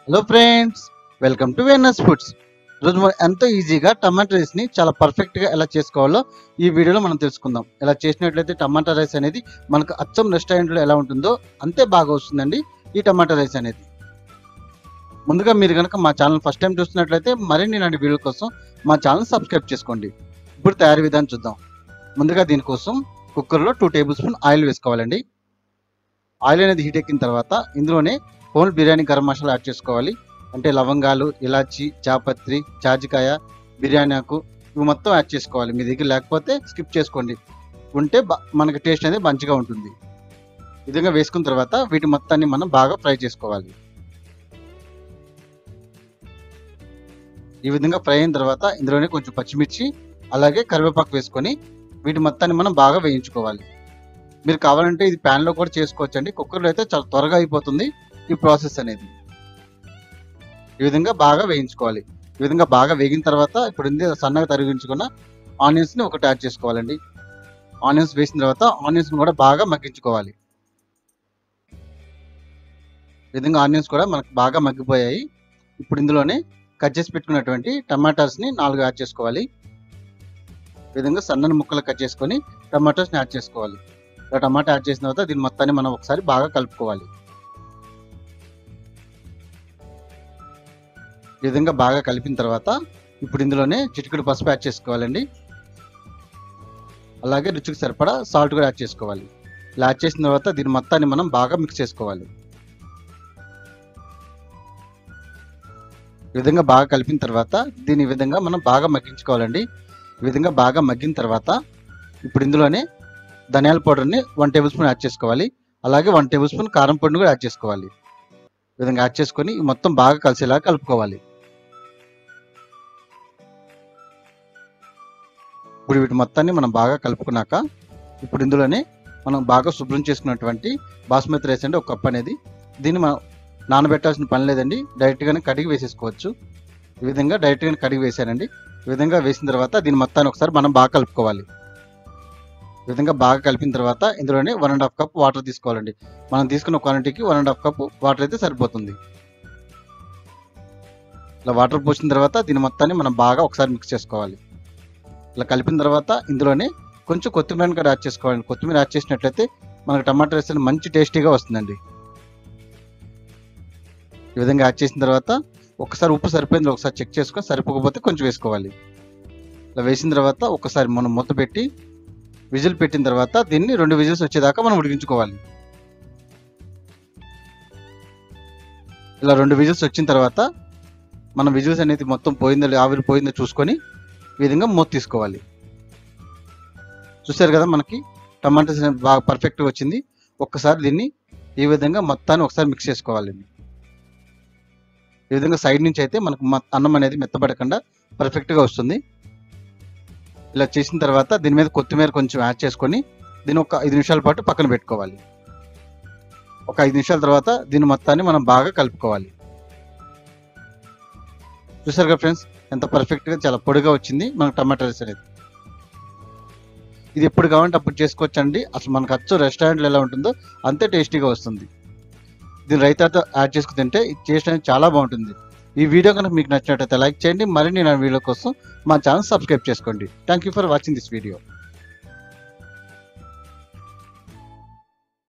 hello friends welcome to వెన్నస్ foods ఈరోజు మనం ఎంతో ఈజీగా టమాటా రైస్ని చాలా పర్ఫెక్ట్గా ఎలా చేసుకోవాలో ఈ వీడియోలో మనం తెలుసుకుందాం ఇలా చేసినట్లయితే టమాటా రైస్ అనేది మనకు అచ్చం రెస్టారెంట్లో ఎలా ఉంటుందో అంతే బాగా వస్తుందండి ఈ టమాటా రైస్ అనేది ముందుగా మీరు కనుక మా ఛానల్ ఫస్ట్ టైం చూస్తున్నట్లయితే మరిన్ని ఇలాంటి వీడియో కోసం మా ఛానల్ సబ్స్క్రైబ్ చేసుకోండి ఇప్పుడు తయారీ విధానం చూద్దాం ముందుగా దీనికోసం కుక్కర్లో టూ టేబుల్ స్పూన్ ఆయిల్ వేసుకోవాలండి ఆయిల్ అనేది హీట్ ఎక్కిన తర్వాత ఇందులోనే హోల్ బిర్యానీ గరం మసాలా యాడ్ చేసుకోవాలి అంటే లవంగాలు ఇలాచి జాపత్రి జాజికాయ బిర్యానీ ఆకు ఇవి మొత్తం యాడ్ చేసుకోవాలి మీ దగ్గర లేకపోతే స్కిప్ చేసుకోండి ఉంటే బ- మనకి టేస్ట్ అనేది మంచిగా ఉంటుంది ఈ విధంగా వేసుకున్న తర్వాత వీటి మొత్తాన్ని మనం బాగా ఫ్రై చేసుకోవాలి ఈ విధంగా ఫ్రై అయిన తర్వాత ఇందులోనే కొంచెం పచ్చిమిర్చి అలాగే కరివేపాకు వేసుకొని వీటి మొత్తాన్ని మనం బాగా వేయించుకోవాలి మీరు కావాలంటే ఇది ప్యాన్లో కూడా చేసుకోవచ్చు అండి కుక్కర్లో అయితే చాలా త్వరగా అయిపోతుంది ఈ ప్రాసెస్ అనేది ఈ విధంగా బాగా వేయించుకోవాలి ఈ విధంగా బాగా వేగిన తర్వాత ఇప్పుడు ఇంది సన్నగా తరిగించుకున్న ఆనియన్స్ని ఒకటి యాడ్ చేసుకోవాలండి ఆనియన్స్ వేసిన తర్వాత ఆనియన్స్ని కూడా బాగా మగ్గించుకోవాలి ఈ విధంగా ఆనియన్స్ కూడా మనకు బాగా మగ్గిపోయాయి ఇప్పుడు ఇందులోనే కట్ చేసి పెట్టుకున్నటువంటి టమాటాస్ని నాలుగు యాడ్ చేసుకోవాలి ఈ విధంగా సన్నని ముక్కలు కట్ చేసుకొని టమాటోస్ని యాడ్ చేసుకోవాలి ఇలా టమాటా యాడ్ చేసిన తర్వాత దీని మొత్తాన్ని మనం ఒకసారి బాగా కలుపుకోవాలి ఈ విధంగా బాగా కలిపిన తర్వాత ఇప్పుడు ఇందులోనే చిటికెడు పసుపు యాడ్ చేసుకోవాలండి అలాగే రుచికి సరిపడా సాల్ట్ కూడా యాడ్ చేసుకోవాలి ఇలా యాడ్ చేసిన తర్వాత దీని మొత్తాన్ని మనం బాగా మిక్స్ చేసుకోవాలి ఈ విధంగా బాగా కలిపిన తర్వాత దీని ఈ విధంగా మనం బాగా మగ్గించుకోవాలండి ఈ విధంగా బాగా మగ్గిన తర్వాత ఇప్పుడు ఇందులోనే ధనియాల పౌడర్ని వన్ టేబుల్ స్పూన్ యాడ్ చేసుకోవాలి అలాగే వన్ టేబుల్ స్పూన్ కారం పొడిని కూడా యాడ్ చేసుకోవాలి ఈ విధంగా యాడ్ చేసుకొని ఈ మొత్తం బాగా కలిసేలా కలుపుకోవాలి ఇప్పుడు వీటి మొత్తాన్ని మనం బాగా కలుపుకున్నాక ఇప్పుడు ఇందులోనే మనం బాగా శుభ్రం చేసుకున్నటువంటి బాస్మతి రైస్ అంటే ఒక కప్ అనేది దీన్ని మనం నానబెట్టాల్సిన పని లేదండి డైరెక్ట్గానే కడిగి వేసేసుకోవచ్చు ఈ విధంగా డైరెక్ట్గానే కడిగి వేసానండి ఈ విధంగా వేసిన తర్వాత దీని మొత్తాన్ని ఒకసారి మనం బాగా కలుపుకోవాలి ఈ విధంగా బాగా కలిపిన తర్వాత ఇందులోనే one and half cup water తీసుకోవాలండి మనం తీసుకున్న క్వాంటిటీకి one and half cup water అయితే సరిపోతుంది ఇలా వాటర్ పోసిన తర్వాత దీని మొత్తాన్ని మనం బాగా ఒకసారి మిక్స్ చేసుకోవాలి ఇలా కలిపిన తర్వాత ఇందులోనే కొంచెం కొత్తిమీర కూడా యాడ్ చేసుకోవాలండి కొత్తిమీర యాడ్ చేసినట్లయితే మనకు టమాటా రైస్ అనేది మంచి టేస్టీగా వస్తుందండి ఈ విధంగా యాడ్ చేసిన తర్వాత ఒకసారి ఉప్పు సరిపోయింది ఒకసారి చెక్ చేసుకొని సరిపోకపోతే కొంచెం వేసుకోవాలి ఇలా వేసిన తర్వాత ఒకసారి మనం మూత పెట్టి విజిల్ పెట్టిన తర్వాత దీన్ని రెండు విజిల్స్ వచ్చేదాకా మనం ఉడికించుకోవాలి ఇలా రెండు విజిల్స్ వచ్చిన తర్వాత మన విజిల్స్ అనేది మొత్తం పోయిందో లే- ఆవిరి పోయిందో చూసుకొని ఈ విధంగా మూత తీసుకోవాలి చూసారు కదా మనకి టమాటాస్ అనేది బాగా పర్ఫెక్ట్గా వచ్చింది ఒక్కసారి దీన్ని ఈ విధంగా మొత్తాన్ని ఒకసారి మిక్స్ చేసుకోవాలి ఈ విధంగా సైడ్ నుంచి అయితే మనకు మ- అన్నం అనేది మెత్తబడకుండా పర్ఫెక్ట్గా వస్తుంది ఇలా చేసిన తర్వాత దీని మీద కొత్తిమీర కొంచెం యాడ్ చేసుకొని దీన్ని ఒక ఐదు నిమిషాల పాటు పక్కన పెట్టుకోవాలి ఒక ఐదు నిమిషాల తర్వాత దీని మొత్తాన్ని మనం బాగా కలుపుకోవాలి చూసారు కదా ఫ్రెండ్స్ ఎంత పర్ఫెక్ట్గా చాలా పొడిగా వచ్చింది మనకు టమాటా రైస్ అనేది ఇది ఎప్పుడు కావాలంటే అప్పుడు చేసుకోవచ్చు అండి అసలు మనకు అచ్చు రెస్టారెంట్లో ఎలా ఉంటుందో అంతే టేస్టీగా వస్తుంది దీని రైతాతో యాడ్ చేసుకుని తింటే ఇది టేస్ట్ అనేది చాలా బాగుంటుంది ఈ వీడియో కనుక మీకు నచ్చినట్లయితే లైక్ చేయండి మరిన్ని నా వీడియో కోసం మా ఛానల్ సబ్స్క్రైబ్ చేసుకోండి thank you for watching this video